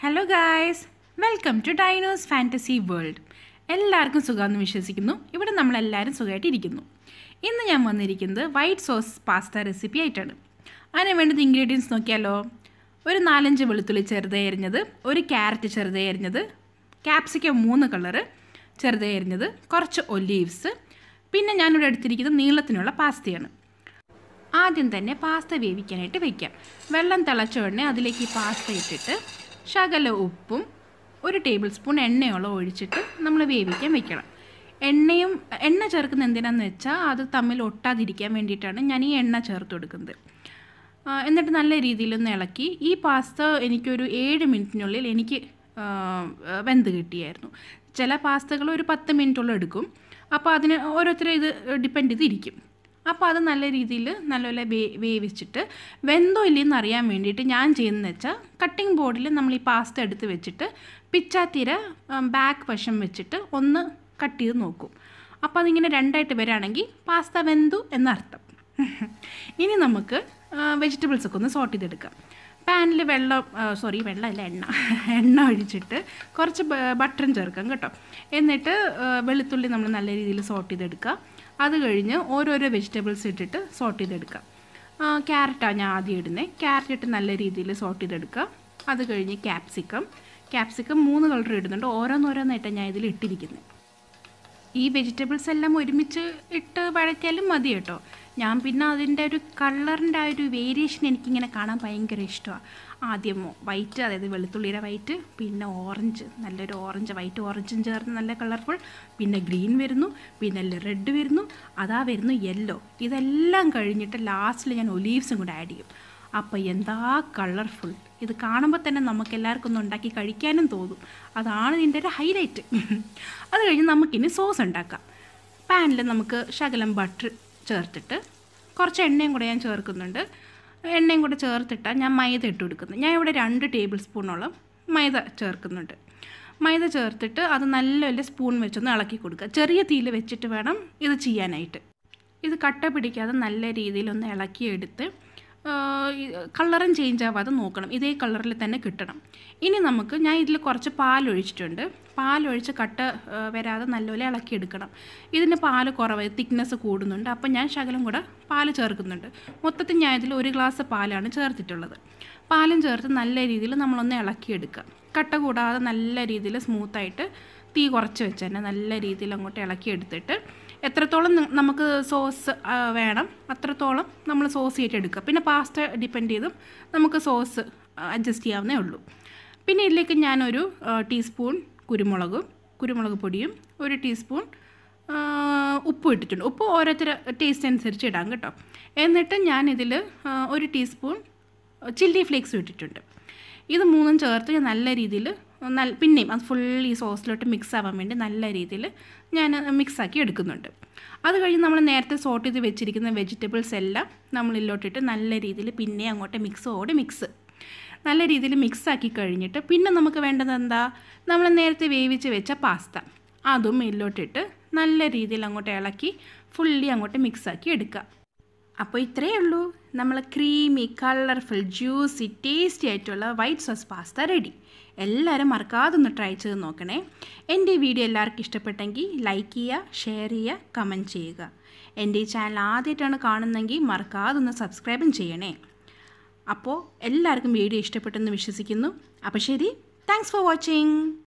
hello guys welcome to Dino's fantasy world എല്ലാവർക്കും സുഖമെന്ന് വിശ്വസിക്കുന്നു ഇവിടെ നമ്മളെല്ലാവരും സുഖമായിട്ട് ഇരിക്കുന്നു ഇന്ന് ഞാൻ വന്നിരിക്കുന്നത് വൈറ്റ് സോസ് പാസ്ത റെസിപ്പി ആയിട്ടാണ് അതിന് വേണ്ടത് ഇൻഗ്രീഡിയൻസ് നോക്കിയാലോ ഒരു നാലഞ്ച് വെളുത്തുള്ളി ചെറുതായി അരിഞ്ഞത് ഒരു ക്യാരറ്റ് ചെറുതായി അരിഞ്ഞത് ക്യാപ്സിക്കം മൂന്ന് കളറ് ചെറുതായി അരിഞ്ഞത് കുറച്ച് ഒലീവ്സ് പിന്നെ ഞാനിവിടെ എടുത്തിരിക്കുന്നത് നീളത്തിനുള്ള പാസ്തയാണ് ആദ്യം തന്നെ പാസ്ത വേവിക്കാനായിട്ട് വെക്കാം വെള്ളം തിളച്ച ഉടനെ അതിലേക്ക് ഈ പാസ്ത ഇട്ടിട്ട് ശകല ഉപ്പും ഒരു ടേബിൾ സ്പൂൺ എണ്ണയോളം ഒഴിച്ചിട്ട് നമ്മൾ വേവിക്കാൻ വെക്കണം എണ്ണയും എണ്ണ ചേർക്കുന്ന എന്തിനാന്ന് വെച്ചാൽ അത് തമ്മിൽ ഒട്ടാതിരിക്കാൻ വേണ്ടിയിട്ടാണ് ഞാൻ ഈ എണ്ണ ചേർത്ത് കൊടുക്കുന്നത് ആ, എന്നിട്ട് നല്ല രീതിയിലൊന്ന് ഇളക്കി ഈ പാസ്ത എനിക്കൊരു ഏഴ് മിനിറ്റിനുള്ളിൽ എനിക്ക് ആ, വെന്ത് കിട്ടിയായിരുന്നു ചില പാസ്തകൾ ഒരു പത്ത് മിനിറ്റോളം എടുക്കും അപ്പോൾ അതിന് ഓരോരുത്തരും ഇത് ഡിപ്പെൻഡ് ചെയ്തിരിക്കും അപ്പോൾ അത് നല്ല രീതിയിൽ നല്ലപോലെ വേ വേവിച്ചിട്ട് വെന്തോ ഇല്ലെന്ന് അറിയാൻ വേണ്ടിയിട്ട് ഞാൻ ചെയ്യുന്നതെന്ന് വെച്ചാൽ കട്ടിംഗ് ബോർഡിൽ നമ്മൾ ഈ പാസ്ത എടുത്ത് വെച്ചിട്ട് പിച്ചാത്തിര ബാക്ക് വശം വെച്ചിട്ട് ഒന്ന് കട്ട് ചെയ്ത് നോക്കും അപ്പോൾ അതിങ്ങനെ രണ്ടായിട്ട് വരികയാണെങ്കിൽ പാസ്ത വെന്തു എന്നർത്ഥം ഇനി നമുക്ക് വെജിറ്റബിൾസ് ഒക്കെ ഒന്ന് സോർട്ട് ചെയ്തെടുക്കാം പാനിൽ വെള്ളം സോറി വെള്ളമല്ല എണ്ണ എണ്ണ ഒഴിച്ചിട്ട് കുറച്ച് ബട്ടറും ചേർക്കാം കേട്ടോ എന്നിട്ട് ആ, വെളുത്തുള്ളി നമ്മൾ നല്ല രീതിയിൽ സോർട്ട് ചെയ്തെടുക്കുക അത് കഴിഞ്ഞ് ഓരോരോ വെജിറ്റബിൾസ് ഇട്ടിട്ട് സോർട്ട് ചെയ്തെടുക്കാം ക്യാരറ്റാണ് ഞാൻ ആദ്യം ഇടുന്നത് ക്യാരറ്റ് ഇട്ട് നല്ല രീതിയിൽ സോർട്ട് ചെയ്തെടുക്കുക അത് കഴിഞ്ഞ് ക്യാപ്സിക്കം ക്യാപ്സിക്കം മൂന്ന് കളർ ഇടുന്നുണ്ട് ഓരോന്നോരോന്നായിട്ടാണ് ഞാൻ ഇതിൽ ഇട്ടിരിക്കുന്നത് ഈ വെജിറ്റബിൾസ് എല്ലാം ഒരുമിച്ച് ഇട്ട് വഴറ്റിയാലും മതി കേട്ടോ ഞാൻ പിന്നെ അതിൻ്റെ ഒരു കളറിൻ്റെ ആ ഒരു വേരിയേഷൻ എനിക്കിങ്ങനെ കാണാൻ ഭയങ്കര ഇഷ്ടമാണ് ആദ്യം വൈറ്റ് അതായത് വെളുത്തുള്ളിയുടെ വൈറ്റ് പിന്നെ ഓറഞ്ച് നല്ലൊരു ഓറഞ്ച് വൈറ്റ് ഓറഞ്ചും ചേർന്ന് നല്ല കളർഫുൾ പിന്നെ ഗ്രീൻ വരുന്നു പിന്നെ റെഡ് വരുന്നു അതാ വരുന്നു യെല്ലോ ഇതെല്ലാം കഴിഞ്ഞിട്ട് ലാസ്റ്റിൽ ഞാൻ ഒലീവ്സും കൂടെ ആഡ് ചെയ്യും അപ്പോൾ എന്താ കളർഫുൾ ഇത് കാണുമ്പോൾ തന്നെ നമുക്ക് എല്ലാവർക്കും ഒന്ന് ഉണ്ടാക്കി കഴിക്കാനും തോന്നും അതാണ് ഇതിൻ്റെ ഒരു ഹൈലൈറ്റ് അത് കഴിഞ്ഞ് നമുക്കിനി സോസ് ഉണ്ടാക്കാം പാനിൽ നമുക്ക് ശകലം ബട്ടർ ചേർത്തിട്ട് കുറച്ച് എണ്ണയും കൂടെ ഞാൻ ചേർക്കുന്നുണ്ട് എണ്ണയും കൂടെ ചേർത്തിട്ടാണ് ഞാൻ മൈദ ഇട്ട് കൊടുക്കുന്നത് ഞാൻ ഇവിടെ രണ്ട് ടേബിൾ സ്പൂണോളം മൈദ ചേർക്കുന്നുണ്ട് മൈദ ചേർത്തിട്ട് അത് നല്ലപോലെ സ്പൂൺ വെച്ചൊന്ന് ഇളക്കി കൊടുക്കുക ചെറിയ തീയിൽ വെച്ചിട്ട് വേണം ഇത് ചെയ്യാനായിട്ട് ഇത് കട്ട പിടിക്കാതെ നല്ല രീതിയിലൊന്ന് ഇളക്കിയെടുത്ത് കളറും ചേഞ്ച് ആവാതെ നോക്കണം ഇതേ കളറിൽ തന്നെ കിട്ടണം ഇനി നമുക്ക് ഞാൻ ഇതിൽ കുറച്ച് പാലൊഴിച്ചിട്ടുണ്ട് പാലൊഴിച്ച് കട്ട ആ, വരാതെ നല്ലപോലെ ഇളക്കിയെടുക്കണം ഇതിന് പാല് കുറവ് തിക്നെസ് കൂടുന്നുണ്ട് അപ്പം ഞാൻ ശകലം കൂടെ പാല് ചേർക്കുന്നുണ്ട് മൊത്തത്തിൽ ഞാൻ ഇതിൽ ഒരു ഗ്ലാസ് പാലാണ് ചേർത്തിട്ടുള്ളത് പാലും ചേർത്ത് നല്ല രീതിയിൽ നമ്മളൊന്ന് ഇളക്കിയെടുക്കുക കട്ട കൂടാതെ നല്ല രീതിയിൽ സ്മൂത്തായിട്ട് തീ കുറച്ച് വെച്ച് തന്നെ നല്ല രീതിയിൽ അങ്ങോട്ട് ഇളക്കിയെടുത്തിട്ട് എത്രത്തോളം നി- നമുക്ക് സോസ് ആ, വേണം അത്രത്തോളം നമ്മൾ സോസ് ചെയ്തെടുക്കുക പിന്നെ പാസ്ത ഡിപ്പെൻഡ് ചെയ്തും നമുക്ക് സോസ് അഡ്ജസ്റ്റ് ചെയ്യാവുന്നേ ഉള്ളൂ പിന്നെ ഇതിലേക്ക് ഞാനൊരു ആ, ടീസ്പൂൺ കുരുമുളകും കുരുമുളക് പൊടിയും ഒരു ടീസ്പൂൺ ആ, ഉപ്പും ഇട്ടിട്ടുണ്ട് ഉപ്പ് ഓരോരുത്തർ ടേസ്റ്റ് അനുസരിച്ച് ഇടാം കേട്ടോ എന്നിട്ട് ഞാനിതിൽ ഒരു ടീസ്പൂൺ ചില്ലി ഫ്ലേക്സും ഇട്ടിട്ടുണ്ട് ഇത് മൂന്നും ചേർത്ത് ഞാൻ നല്ല രീതിയിൽ നല്ല പിന്നെയും അത് ഫുൾ ഈ സോസിലോട്ട് മിക്സ് ആവാൻ വേണ്ടി നല്ല രീതിയിൽ ഞാൻ മിക്സാക്കി എടുക്കുന്നുണ്ട് അത് കഴിഞ്ഞ് നമ്മൾ നേരത്തെ സോട്ട് ചെയ്ത് വെച്ചിരിക്കുന്ന വെജിറ്റബിൾസ് എല്ലാം നമ്മൾ ഇതിലോട്ടിട്ട് നല്ല രീതിയിൽ പിന്നെ അങ്ങോട്ട് മിക്സോട് മിക്സ് നല്ല രീതിയിൽ മിക്സ് ആക്കി കഴിഞ്ഞിട്ട് പിന്നെ നമുക്ക് വേണ്ടത് എന്താ നമ്മൾ നേരത്തെ വേവിച്ച് വെച്ച പാസ്ത അതും ഇതിലോട്ടിട്ട് നല്ല രീതിയിൽ അങ്ങോട്ട് ഇളക്കി ഫുള്ളി അങ്ങോട്ട് മിക്സാക്കി എടുക്കുക അപ്പോൾ ഇത്രയേ ഉള്ളൂ നമ്മൾ ക്രീമി കളർഫുൾ ജ്യൂസി ടേസ്റ്റി ആയിട്ടുള്ള വൈറ്റ് സോസ് പാസ്ത റെഡി എല്ലാവരും മറക്കാതെ ഒന്ന് ട്രൈ ചെയ്ത് നോക്കണേ എൻ്റെ ഈ വീഡിയോ എല്ലാവർക്കും ഇഷ്ടപ്പെട്ടെങ്കിൽ ലൈക്ക് ചെയ്യുക ഷെയർ ചെയ്യുക കമൻറ്റ് ചെയ്യുക എൻ്റെ ഈ ചാനൽ ആദ്യമായിട്ടാണ് കാണുന്നതെങ്കിൽ മറക്കാതെ ഒന്ന് സബ്സ്ക്രൈബും ചെയ്യണേ അപ്പോൾ എല്ലാവർക്കും വീഡിയോ ഇഷ്ടപ്പെട്ടെന്ന് വിശ്വസിക്കുന്നു അപ്പോൾ ശരി താങ്ക്സ് ഫോർ വാച്ചിങ്